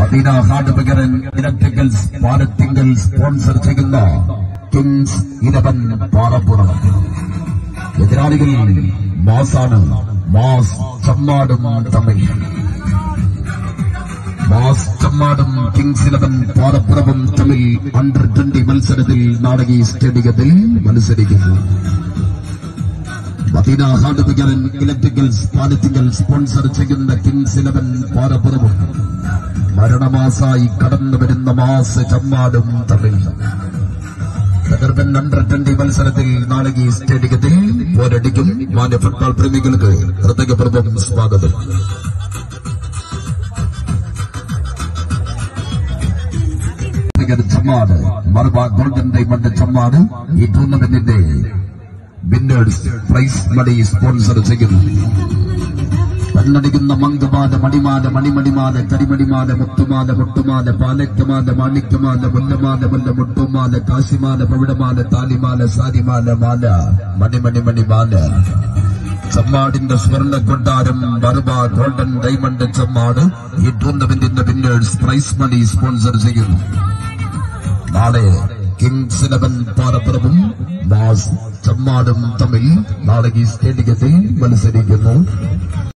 Medina hard പകരൻ electricals Palathingal sponsor ചെയ്യുന്ന Kings Eleven Parappuram എതിരാളികൾ മാസാണ് മാസ് ചമ്മാടും തമ്മിൽ മാസ് ചമ്മാടും കിങ്സ് ഇലവൻ പാറപ്പുറവും തമ്മിൽ അണ്ടർ ട്വന്റി മത്സരത്തിൽ നാടകീ സ്റ്റേഡിയത്തിൽ മത്സരിക്കുന്നു മദീന ഹാർഡ് പകരൻ ഇലക്ട്രിക്കൽസ് പാലത്തിങ്കൽ സ്പോൺസർ ചെയ്യുന്ന കിങ്സ് ഇലവൻ പാറപ്പുറവും മരണമാസായി കടന്നു വരുന്ന മാസ് ചമ്മാടും തമ്മിൽ തകർപ്പൻ അണ്ടർ ട്വന്റി മത്സരത്തിൽ നാളെ സ്റ്റേഡിയത്തിൽ പോരടിക്കും മാന്യ ഫുട്ബോൾ പ്രേമികൾക്ക് ഹൃദയപൂർവ്വം സ്വാഗതം ചമ്മാട് മറുപ ഗോൾഡൻ ഡയമണ്ട് ചമ്മാട് ഈ ടൂർണമെന്റിന്റെ വിന്നേഴ്സ് പ്രൈസ് മണി സ്പോൺസർ ചെയ്യുന്നു കണ്ണടിക്കുന്ന മങ്കുമാല മണിമാല മണിമണിമാല കരിമണിമാല മുത്തുമാല മുട്ടുമാല പാലക്കമാല മാണിക്യമാല മുല്ലമാല മുല്ല മുട്ടുമാല കാശിമാല പവിടമാല താലിമാല സാരിമാല മാല മണിമണി മണിമാല ചമ്മാടിന്റെ സ്വർണ്ണ കൊട്ടാരം ബർബ ഗോൾഡൻ ഡയമണ്ട് ചമ്മാട് ഈ ടൂർണമെന്റിന്റെ വിന്നേഴ്സ് പ്രൈസ് മണി സ്പോൺസർ ചെയ്യുന്നു നാളെ കിങ്സ് ഇലവൻ പാറപ്പുറവും മാസ് ചമ്മാടും തമ്മിൽ നാളെ ഈ സ്റ്റേഡിയത്തിൽ മത്സരിക്കുന്നു